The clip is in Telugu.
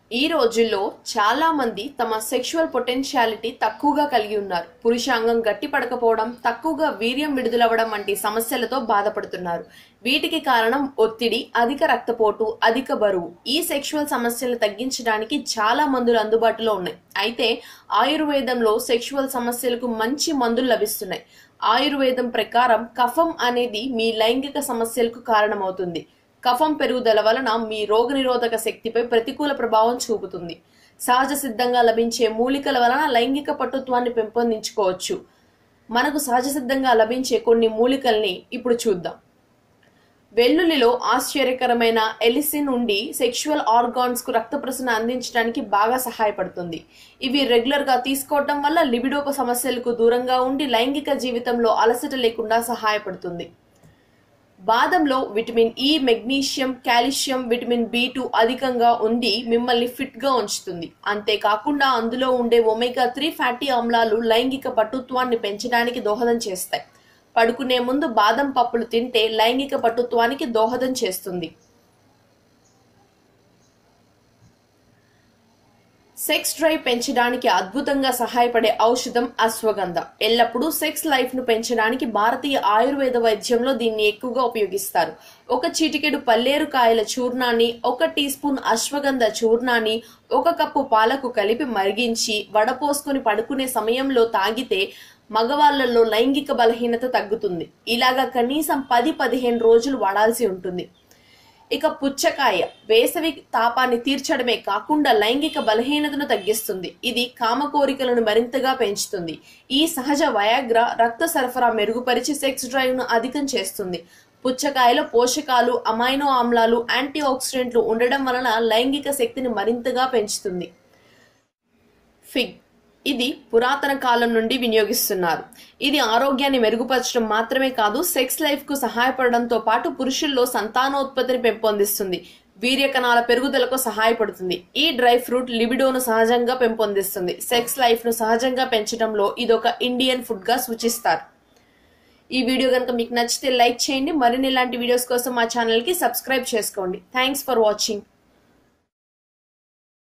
ఈ రోజుల్లో చాలా మంది తమ సెక్షువల్ పొటెన్షియాలిటీ తక్కువగా కలిగి ఉన్నారు పురుషాంగం గట్టి పడకపోవడం తక్కువగా వీర్యం విడుదలవ్వడం వంటి సమస్యలతో బాధపడుతున్నారు వీటికి కారణం ఒత్తిడి అధిక రక్తపోటు అధిక బరువు ఈ సెక్షువల్ సమస్యలు తగ్గించడానికి చాలా మందులు అందుబాటులో ఉన్నాయి అయితే ఆయుర్వేదంలో సెక్షువల్ సమస్యలకు మంచి మందులు లభిస్తున్నాయి ఆయుర్వేదం ప్రకారం కఫం అనేది మీ లైంగిక సమస్యలకు కారణమవుతుంది కఫం పెరుగుదల వలన మీ రోగనిరోధక శక్తిపై ప్రతికూల ప్రభావం చూపుతుంది సహజ సిద్ధంగా లభించే మూలికల వలన లైంగిక పటుత్వాన్ని పెంపొందించుకోవచ్చు మనకు సహజ సిద్ధంగా లభించే కొన్ని మూలికల్ని ఇప్పుడు చూద్దాం వెల్లుల్లిలో ఆశ్చర్యకరమైన ఎలిసిన్ ఉండి సెక్షువల్ ఆర్గాన్స్ కు రక్త ప్రసరణ అందించడానికి బాగా సహాయపడుతుంది ఇవి రెగ్యులర్ గా తీసుకోవటం వల్ల లిబిడోప సమస్యలకు దూరంగా ఉండి లైంగిక జీవితంలో అలసట లేకుండా సహాయపడుతుంది బాదంలో vitamin E magnesium calcium vitamin B two అధికంగా ఉండి మిమ్మల్ని ఫిట్ గా ఉంచుతుంది అంతేకాకుండా అందులో ఉండే ఒమేగా త్రీ ఫ్యాటీ ఆమ్లాలు లైంగిక పటుత్వాన్ని పెంచడానికి దోహదం చేస్తాయి పడుకునే ముందు బాదం పప్పులు తింటే లైంగిక పటుత్వానికి దోహదం చేస్తుంది సెక్స్ డ్రైవ్ పెంచడానికి అద్భుతంగా సహాయపడే ఔషధం అశ్వగంధ ఎల్లప్పుడూ సెక్స్ లైఫ్ ను పెంచడానికి భారతీయ ఆయుర్వేద వైద్యంలో దీన్ని ఎక్కువగా ఉపయోగిస్తారు ఒక చిటికెడు పల్లేరు కాయల చూర్ణాన్ని ఒక టీ స్పూన్ అశ్వగంధ చూర్ణాన్ని ఒక కప్పు పాలకు కలిపి మరిగించి వడపోసుకొని పడుకునే సమయంలో తాగితే మగవాళ్లలో లైంగిక బలహీనత తగ్గుతుంది ఇలాగా కనీసం పది పదిహేను రోజులు వాడాల్సి ఉంటుంది ఇక పుచ్చకాయ వేసవి తాపాన్ని తీర్చడమే కాకుండా లైంగిక బలహీనతను తగ్గిస్తుంది ఇది కామ కోరికలను మరింతగా పెంచుతుంది ఈ సహజ వయాగ్ర రక్త సరఫరా మెరుగుపరిచి సెక్స్ డ్రైవ్ ను అధికం చేస్తుంది పుచ్చకాయలో పోషకాలు అమైనో ఆమ్లాలు యాంటీ ఆక్సిడెంట్లు ఉండడం వలన లైంగిక శక్తిని మరింతగా పెంచుతుంది ఫిగ్ ఇది పురాతన కాలం నుండి వినియోగిస్తున్నారు ఇది ఆరోగ్యాన్ని మెరుగుపరచడం మాత్రమే కాదు సెక్స్ లైఫ్ కు సహాయపడడంతో పాటు పురుషుల్లో సంతానోత్పత్తిని పెంపొందిస్తుంది వీర్య కణాల పెరుగుదలకు సహాయపడుతుంది ఈ డ్రై ఫ్రూట్ లిబిడోను సహజంగా పెంపొందిస్తుంది సెక్స్ లైఫ్ ను సహజంగా పెంచడంలో ఇదొక ఇండియన్ ఫుడ్ గా సూచిస్తారు ఈ వీడియో కనుక మీకు నచ్చితే లైక్ చేయండి మరిన్ని ఇలాంటి వీడియోస్ కోసం మా ఛానల్ కి సబ్స్క్రైబ్ చేసుకోండి థ్యాంక్స్ ఫర్ వాచింగ్